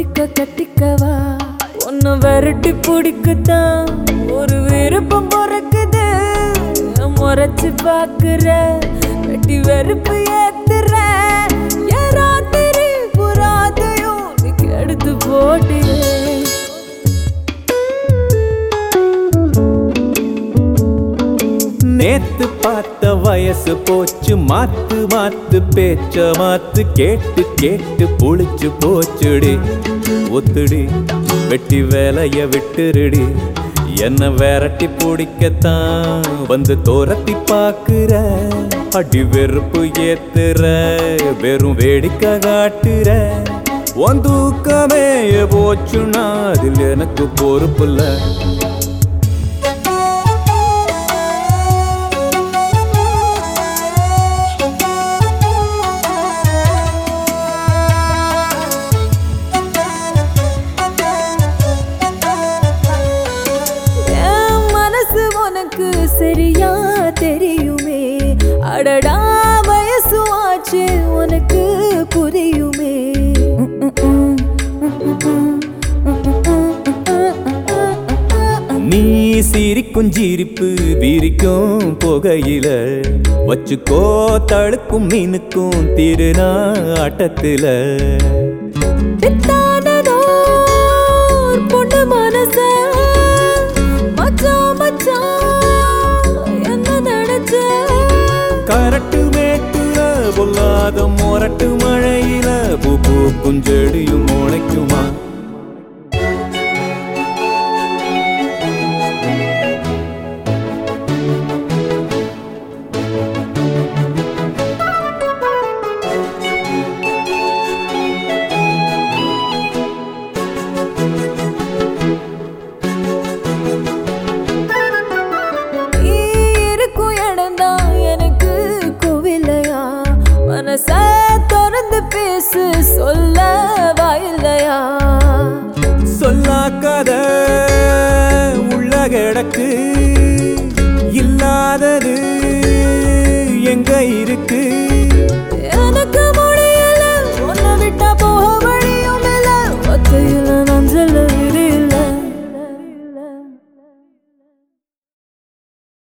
ஒட்டிக்க கட்டிக்கவா உன்னை விரட்டி பிடிக்கத்தான் ஒரு விருப்பம் பிறக்குது முறைச்சு பாக்குற கட்டி வெறுப்பு ஏத்துற என் ராத்திரி புறாதையும் நீ கெடுத்து போட்டுற நேத்து பார்த்த வயசு போச்சு மாத்து மாத்து பேச்ச மாத்து கேட்டு கேட்டு புளிச்சு போச்சுடி ஒத்துடி வெட்டி வேலைய விட்டுருடி என்ன விரட்டி பிடிக்கத்தான் வந்து தோரத்தி பாக்குற அடி வெறுப்பு ஏத்துற வெறும் வேடிக்கை காட்டுற உன் தூக்கமே போச்சுன்னா அதில் எனக்கு பொறுப்பில்ல என் மனசு உனக்கு சரியா தெரியுமே அடடா வயசு ஆச்சு உனக்கு புரியுமே நீ சிரிக்கும் சிரிப்பு விரிக்கும் புகையில வச்சுக்கோ தழுக்கும் மீனுக்கும் திருநா ஆட்டத்துல பித்தானதோ ஒரு பொண்ணு மனச மச்சான் மச்சான் என்ன நினைச்ச கரட்டு மேட்டுல பொல்லாத மொரட்டு மழையில பூ பூக்கும் செடியும்